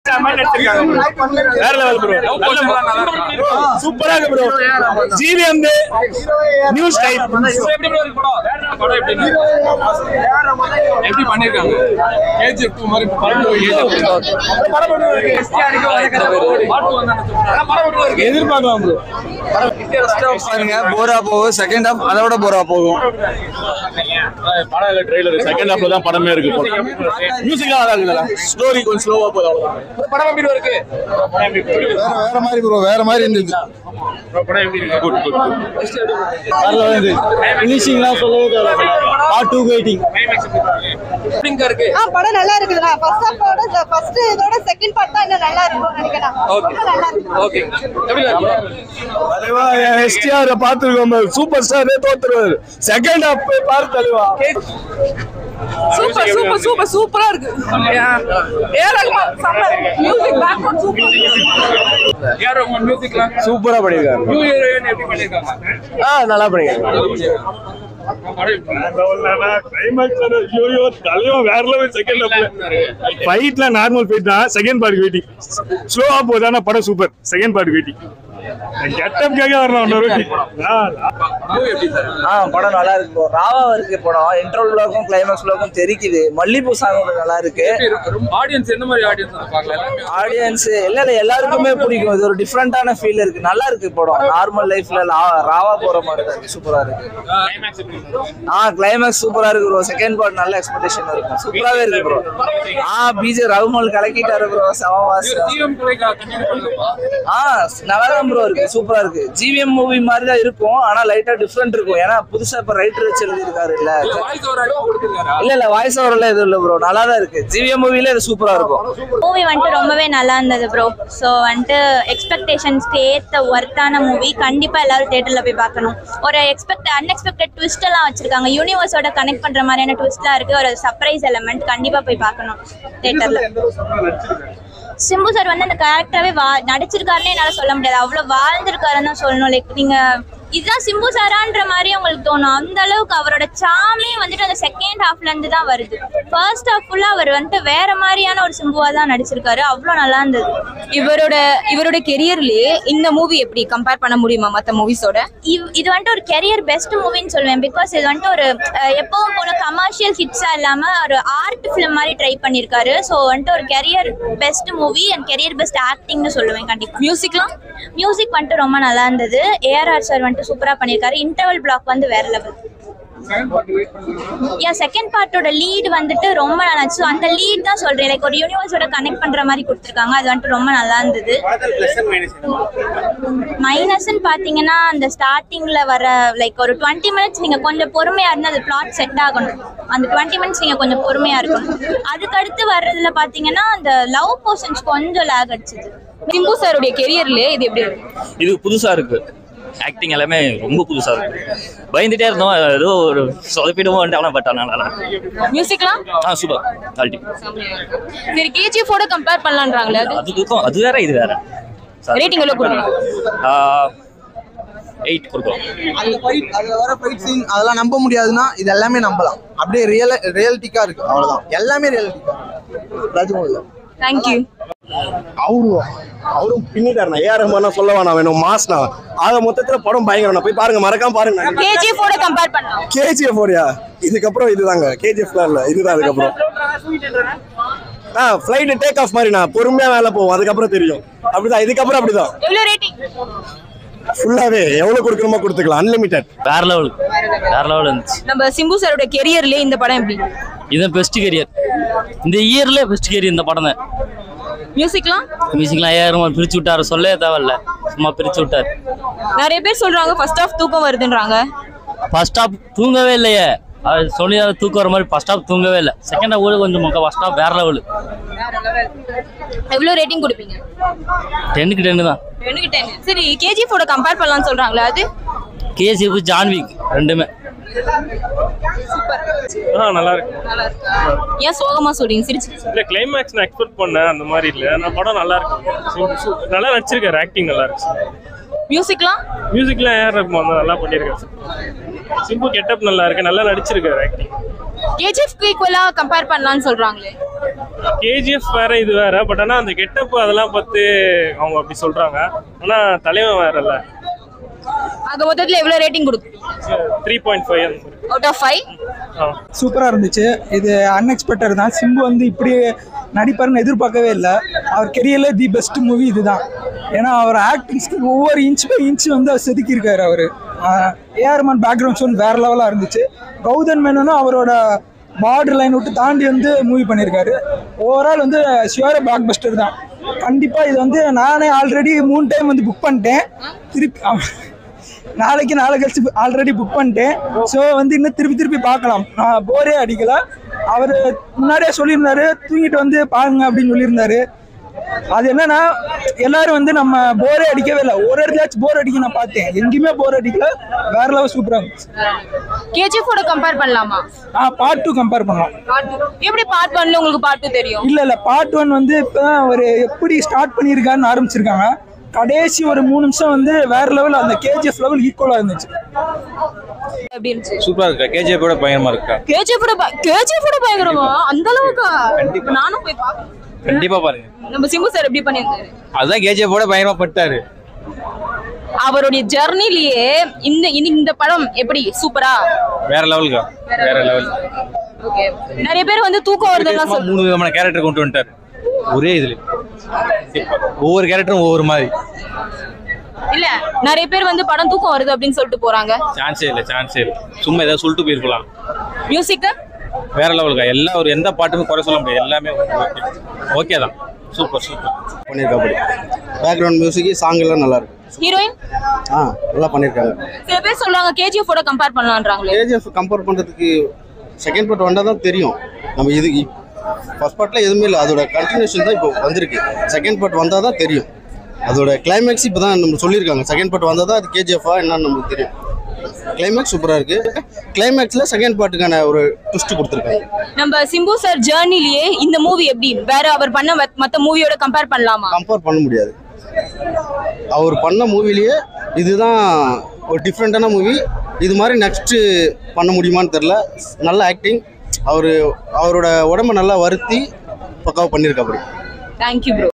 வேற level bro சூப்பரா இருக்கு ப்ரோ ஜிவிஎம் நியூ ஸ்டைல் எப்படி பண்ணிருக்காங்க கேஜிஎஃப் டூ மாதிரி எதிர்பார்க்கலாம் ப்ரோ பாருங்க போரா போகும் செகண்ட் ஹாஃப் அதோட போரா போகும் படம் இல்ல ட்ரெய்லர் செகண்ட் ஹாஃப்ல தான் படமே இருக்கு மியூசிக்லாம் நல்லா இருக்குல்ல ஸ்டோரி கொஞ்சம் ஸ்லோவா போகுது அவ்வளவுதான் படம் எப்படி இருக்கு வேற மாதிரி ப்ரோ வேற மாதிரி இருந்துச்சு ஃபினிஷிங்லாம் சொல்லவே தேவை பார்ட் டூ வெயிட்டிங் எப்படிங்க இருக்கு ஆ படம் நல்லா இருக்குதுண்ணா ஃபர்ஸ்ட் ஹாஃபோட ஃபர்ஸ்ட் இதோட செகண்ட் பார்ட் தான் இன்னும் நல்லா இருக்கும்னு நினைக்கிறேன் ஓகே நல்லா இருக்கு ஓகே எப்படி இருக்கு தலைவா எஸ்டிஆர் பார்த்துருக்கோம் சூப்பர் ஸ்டாரே தோத்துருவாரு செகண்ட் ஹாஃப் போய் பாரு தலைவா சூப்பர் சூப்பர் சூப்பர் சூப்பரா இருக்கு ஏறாகுமா செம்ம மியூசிக் பேக்ரவுண்ட் சூப்பர் யார் உங்க மியூசிக்லாம் சூப்பரா பண்ணிருக்காரு நியூ ஹீரோயின் எப்படி பண்ணிருக்காங்க ஆ நல்லா பண்ணிருக்காரு ஃபைட்ல நார்மல் ஃபைட் தான் செகண்ட் பார்ட் வெயிட்டிங் ஸ்லோவா போகுது ஆனா படம் சூப்பர் செகண்ட் பார்ட் வெயிட்டிங் கெட்டப்காக வரணும் இன்னொரு வாட்டி. ஆ, மூவி எப்படி சார் ஆ படம் நல்லா இருக்கு ப்ரோ ராவா இருக்கு படம் இன்ட்ரோல் பிளாக்கும் கிளைமேக்ஸ் பிளாக்கும் தெரிக்குது மல்லிப்பூ சாங் நல்லா இருக்கு ஆடியன்ஸ் என்ன மாதிரி ஆடியன்ஸ் பார்க்கலாம் எல்லாமே ஆடியன்ஸ் இல்ல இல்ல எல்லாருக்குமே பிடிக்கும் இது ஒரு டிஃப்ரெண்டான ஃபீல் இருக்கு நல்லா இருக்கு படம் நார்மல் லைஃப்ல ராவா போற மாதிரி தான் இருக்கு சூப்பரா இருக்கு ஆ கிளைமேக்ஸ் சூப்பரா இருக்கு ப்ரோ செகண்ட் பார்ட் நல்ல எக்ஸ்பெக்டேஷன் இருக்கும் சூப்பராவே இருக்கு ப்ரோ ஆ பிஜே ரகுமல் கலக்கிட்டாரு ப்ரோ சமவாஸ் ஜிஎம் துறைக்கா கண்டினியூ பண்ணுமா ஆ நல்லா தான் ப்ரோ இருக்கு சூப்பரா இருக்கு ஜிவிஎம் மூவி மாதிரி தான் இருக்கும் ஆனா லைட்டா டிஃப்ரெண்ட் இருக்கும் ஏன்னா புதுசா இப்ப ரைட்டர் வச்சு எழுதிருக்காரு இல்ல இல்ல வாய்ஸ் ஓவர் அடிச்சு கொடுத்துருக்காரா இல்ல இல்ல வாய்ஸ் ஓவர்லாம் எதுவும் இல்ல ப்ரோ நல்லா தான் இருக்கு ஜிவிஎம் மூவில இது சூப்பரா இருக்கும் மூவி வந்துட்டு ரொம்பவே நல்லா இருந்தது ப்ரோ ஸோ வந்துட்டு எக்ஸ்பெக்டேஷன்ஸ்க்கு ஏற்ற ஒர்த்தான மூவி கண்டிப்பாக எல்லாரும் தேட்டரில் போய் பார்க்கணும் ஒரு எக்ஸ்பெக்ட் அன்எக்ஸ்பெக்டட் ட்விஸ்ட் எல்லாம் வச்சிருக்காங்க யூனிவர்ஸோட கனெக்ட் பண்ணுற மாதிரியான ட்விஸ்ட்லாம் இருக்கு ஒரு சர்ப்ரைஸ் எலமெண்ட் கண்டிப்பாக போய் பார்க்கணும் தேட்டரில் சிம்பு சார் வந்து அந்த கேரக்டராகவே வா நடிச்சிருக்காருன்னே என்னால் சொல்ல முடியாது அவ்வளோ வாழ்ந்திருக்காருன்னு தான் சொல்லணும் லைக் நீங்கள் இதுதான் சிம்பு சாரான்ற மாதிரி உங்களுக்கு தோணும் அந்த அளவுக்கு அவரோட சாமே வந்துட்டு அந்த செகண்ட் ஹாஃப்ல இருந்து தான் வருது ஃபர்ஸ்ட் ஹாஃப் ஃபுல்லா அவர் வந்துட்டு வேற மாதிரியான ஒரு சிம்புவா தான் நடிச்சிருக்காரு அவ்வளோ நல்லா இருந்தது இவரோட இவரோட கெரியர்லயே இந்த மூவி எப்படி கம்பேர் பண்ண முடியுமா மத்த மூவிஸோட இவ் இது வந்துட்டு ஒரு கெரியர் பெஸ்ட் மூவின்னு சொல்லுவேன் பிகாஸ் இது வந்துட்டு ஒரு அஹ், எப்பவும் போல கமர்ஷியல் ஹிட்ஸா இல்லாம ஒரு ஆர்ட் ஃபிலிம் மாதிரி ட்ரை பண்ணியிருக்காரு ஸோ வந்துட்டு ஒரு career best movie and career best ஆக்டிங்னு சொல்லுவேன் கண்டிப்பா மியூசிக்லாம் மியூசிக் வந்துட்டு ரொம்ப நல்லா இருந்தது ஏஆர்ஆர் சார் வந்துட்டு சூப்பரா பண்ணியிருக்காரு இன்டர்வல் பிளாக் வந்து வேற லெவல் ஏன் செகண்ட் பார்ட்டோட லீட் வந்துட்டு ரொம்ப நல்லா இருந்துச்சு So, அந்த லீட் தான் சொல்றேன் லைக் ஒரு யூனிவர்ஸோட கனெக்ட் பண்ற மாதிரி கொடுத்துருக்காங்க அது வந்துட்டு ரொம்ப நல்லா இருந்தது மைனஸ்ன்னு பாத்தீங்கன்னா அந்த ஸ்டார்டிங்ல வர லைக் ஒரு டுவெண்ட்டி மினிட்ஸ் நீங்க கொஞ்சம் பொறுமையா இருந்தா அது பிளாட் செட் ஆகணும் அந்த டுவெண்ட்டி மினிட்ஸ் நீங்க கொஞ்சம் பொறுமையா இருக்கணும் அதுக்கு அடுத்து வர்றதுல பாத்தீங்கன்னா அந்த லவ் போர்ஷன்ஸ் கொஞ்சம் லேக் அடிச்சது சிம்பு சாருடைய கெரியர்லயே இது எப்படி இருக்கு இது புதுசா இருக்கு ஆக்டிங் எல்லாமே ரொம்ப புதுசா இருக்கு பயந்துட்டே இருந்தோம் ஏதோ ஒரு சொதப்பிடுவோம் ஆனால் பட் ஆனால் நல்லா இருக்கு. மியூசிக்லாம் ஆ சூப்பர் குவாலிட்டி சரி கேஜிஎஃபோட கம்பேர் பண்ணலான்றாங்களே அது அது இருக்கும் அது வேற இது வேற ரேட்டிங் எவ்வளவு கொடுக்கலாம் எயிட் கொடுக்கும் அந்த ஃபைட் அதுல வர ஃபைட் சீன் அதெல்லாம் நம்ப முடியாதுன்னா இது எல்லாமே நம்பலாம் அப்படியே ரியல் ரியலிட்டிக்கா இருக்கு அவ்வளவுதான் எல்லாமே ரியலிட்டிக்கா ராஜமௌலில தேங்க்யூ அவரு அவரும் பின்னிட்டாருண்ணா ஏஆர் ரஹ்மான் சொல்ல வேணாம் வேணும் மாஸ்னா ஆக மொத்தத்துல படம் பயங்கரம் போய் பாருங்க மறக்காம பாருங்க கேஜிஎஃபோட கம்பேர் பண்ணலாம் கேஜிஎஃப் ஓடியா இதுக்கப்புறம் இதுதாங்க கேஜிஎஃப்லாம் இல்ல இதுதான் அதுக்கப்புறம் ஆ ஃப்ளைட் டேக் ஆஃப் மாதிரிண்ணா பொறுமையா மேல போவோம் அதுக்கப்புறம் தெரியும் அப்படிதான் இதுக்கப்புறம் அப்படிதான் எவ்வளவு ரேட்டிங் ஃபுல்லாவே எவ்வளவு கொடுக்கணுமோ கொடுத்துக்கலாம் அன்லிமிட்டெட் வேற லெவல் வேற லெவல் இருந்துச்சு நம்ம சிம்பு சாரோட கெரியர்லயே இந்த படம் எப்படி இதுதான் பெஸ்ட் கெரியர் இந்த இயர்ல பெஸ்ட் கெரியர் இந்த படம் தான் மியூசிக்லாம் மியூசிக்லாம் ஏஆர் பிரிச்சு விட்டாரு சொல்லவே தேவையில்ல சும்மா பிரிச்சு விட்டாரு நிறைய பேர் சொல்றாங்க ஃபர்ஸ்ட் ஆஃப் தூக்கம் வருதுன்றாங்க ஃபர்ஸ்ட் ஹாப் தூங்கவே இல்லையே அது சொல்லி அதை தூக்கம் வர மாதிரி ஃபர்ஸ்ட் ஹாப் தூங்கவே இல்லை செகண்ட் ஹாப் கூட கொஞ்சம் மொக்க ஃபர்ஸ்ட் ஹாப் வேற லெவல் எவ்வளவு ரேட்டிங் கொடுப்பீங்க டென்னுக்கு டென்னு தான் எனக்கு டென் சரி கேஜிஎஃபோட கம்பேர் பண்ணலாம்னு சொல்றாங்களே அது கேசிஎஃப் ஜான்விக் ரெண்டுமே ஆ நல்லா இருக்கு ஏன் சோகமா சொல்றீங்க சிரிச்சு இல்ல கிளைமேக்ஸ் நான் எக்ஸ்பெக்ட் பண்ணேன் அந்த மாதிரி இல்ல நான் படம் நல்லா இருக்கு சு- சு- நல்லா நடிச்சிருக்காரு ஆக்டிங் நல்லா இருக்கு மியூசிக்லாம் மியூசிக்லாம் ஏஆர் ரஹ்மான் தான் நல்லா பண்ணியிருக்காரு சிம்பு கெட்டப் நல்லா இருக்கு நல்லா நடிச்சிருக்காரு ஆக்டிங் கேஜிஎஃப்க்கு ஈக்குவலா கம்பேர் பண்ணலாம்னு சொல்றாங்களே கேஜிஎஃப் வேற இது வேற பட் ஆனா அந்த கெட்டப் அதெல்லாம் பார்த்து அவங்க அப்படி சொல்றாங்க ஆனா தலைவன் வேறல்ல ஆக மொத்தத்துல எவ்வளவு ரேட்டிங் கொடுக்கும் three point five out of five சூப்பராக இருந்துச்சு இது அன்எக்ஸ்பெக்டட் தான் சிம்பு வந்து இப்படி நடிப்பாருன்னு எதிர்பார்க்கவே இல்லை அவர் கெரியரில் தி பெஸ்ட் மூவி இதுதான் ஏன்னா அவர் ஆக்டிங் ஸ்கில் ஒவ்வொரு இன்ச் பை இன்ச் வந்து அவர் செதுக்கியிருக்காரு அவர் ஏஆர்மன் பேக்ரவுண்ட் சோன் வேற லெவலாக இருந்துச்சு கௌதன் மேனனும் அவரோட பார்டர் லைன் விட்டு தாண்டி வந்து மூவி பண்ணியிருக்காரு ஓவரால் வந்து ஷியோர பிளாக் பஸ்டர் தான் கண்டிப்பாக இது வந்து நானே ஆல்ரெடி மூணு டைம் வந்து புக் பண்ணிட்டேன் திருப்பி நாளைக்கு நாளை கழிச்சு ஆல்ரெடி புக் பண்ணிட்டேன் ஸோ வந்து இன்னும் திருப்பி திருப்பி பார்க்கலாம் நான் போரே அடிக்கல அவர் முன்னாடியே சொல்லியிருந்தாரு தூங்கிட்டு வந்து பாருங்க அப்படின்னு சொல்லியிருந்தாரு அது என்னன்னா எல்லாரும் வந்து நம்ம போரே அடிக்கவே இல்லை ஒரு இடத்துலயாச்சும் போர் அடிக்க நான் பார்த்தேன் எங்கேயுமே போர் அடிக்கல வேற லெவல் சூப்பராக இருந்துச்சு கேஜிஎஃபோட கம்பேர் பண்ணலாமா ஆ பார்ட் டூ கம்பேர் பண்ணலாம் எப்படி பார்ட் ஒன்ல உங்களுக்கு பார்ட் டூ தெரியும் இல்ல இல்ல பார்ட் ஒன் வந்து இப்பதான் அவர் எப்படி ஸ்டார்ட் பண்ணியிருக்காருன்னு ஆரம்பிச்சிருக்காங்க கடைசி ஒரு மூணு நிமிஷம் வந்து வேற லெவல் அந்த கேஜிஎஃப் லெவல் ஈக்குவலா இருந்துச்சு எப்படி இருந்துச்சு சூப்பரா இருக்கா கேஜிஎஃப் விட பயங்கரமா இருக்கா கேஜிஎஃபோட கேஜிஎஃபோட பயங்கரமா அந்த அளவுக்கு நானும் போய் பார்க்கணும் கண்டிப்பா பாருங்க நம்ம சிம்பு சார் எப்படி பண்ணியிருந்தாரு அதுதான் கேஜிஎஃப் விட பயங்கரமா பட்டாரு அவருடைய ஜெர்னிலேயே இந்த இனி- இந்த படம் எப்படி சூப்பரா வேற லெவலுக்கா வேற லெவல் ஓகே நிறைய பேர் வந்து தூக்கம் வருதுலாம் சும்மா சொல்லு மூணு விதமான கேரக்டர் கொண்டு வந்துட்டாரு ஒரே இதுல ஒவ்வொரு கேரக்டரும் ஒவ்வொரு மாதிரி இல்ல நிறைய பேர் வந்து படம் தூக்கம் வருது அப்படின்னு சொல்லிட்டு போறாங்க சான்ஸே இல்லை சான்ஸே இல்லை சும்மா ஏதாவது சொல்லிட்டு போயிருக்கலாம் மியூசிக் வேற லெவலுக்கா எல்லா ஒரு எந்த பாட்டுமே குறை சொல்ல முடியாது எல்லாமே ஓகே தான் சூப்பர் சூப்பர் பண்ணியிருக்காப்படி பேக்ரவுண்ட் மியூசிக் சாங் எல்லாம் நல்லா இருக்கு ஹீரோயின் ஆ நல்லா பண்ணியிருக்காங்க சில பேர் சொல்றாங்க கேஜிஎஃபோட கம்பேர் பண்ணலான்றாங்களே கேஜிஎஃப் கம்பேர் பண்ணுறதுக்கு செகண்ட் பார்ட் வந்தால் தான் தெரியும் நம்ம இது ஃபர்ஸ்ட் பார்ட்டில் எதுவுமே இல்லை அதோட கண்டினியூஷன் தான் இப்போ வந்திருக்கு செகண்ட் பார்ட் வந்தால் தான் தெரியும் அதோட கிளைமேக்ஸ் இப்போ தான் நம்ம சொல்லியிருக்காங்க செகண்ட் பார்ட் வந்தால் தான் அது கேஜிஎஃபா என்னன்னு நமக்கு தெரியும் கிளைமேக்ஸ் சூப்பராக இருக்குது கிளைமேக்ஸில் செகண்ட் பார்ட்டுக்கான ஒரு ட்விஸ்ட் கொடுத்துருக்காங்க நம்ம சிம்பு சார் ஜேர்னிலேயே இந்த மூவி எப்படி வேற அவர் பண்ண மத்- மத்த மூவியோட கம்பேர் பண்ணலாமா கம்பேர் பண்ண முடியாது அவர் பண்ண மூவிலேயே இதுதான் ஒரு டிஃப்ரெண்ட்டான மூவி இது மாதிரி நெக்ஸ்ட்டு பண்ண முடியுமான்னு தெரில நல்ல ஆக்டிங் அவர் அவரோட உடம்ப நல்லா வருத்தி பக்காவாக பண்ணியிருக்காப்படி தேங்க்யூ ப்ரோ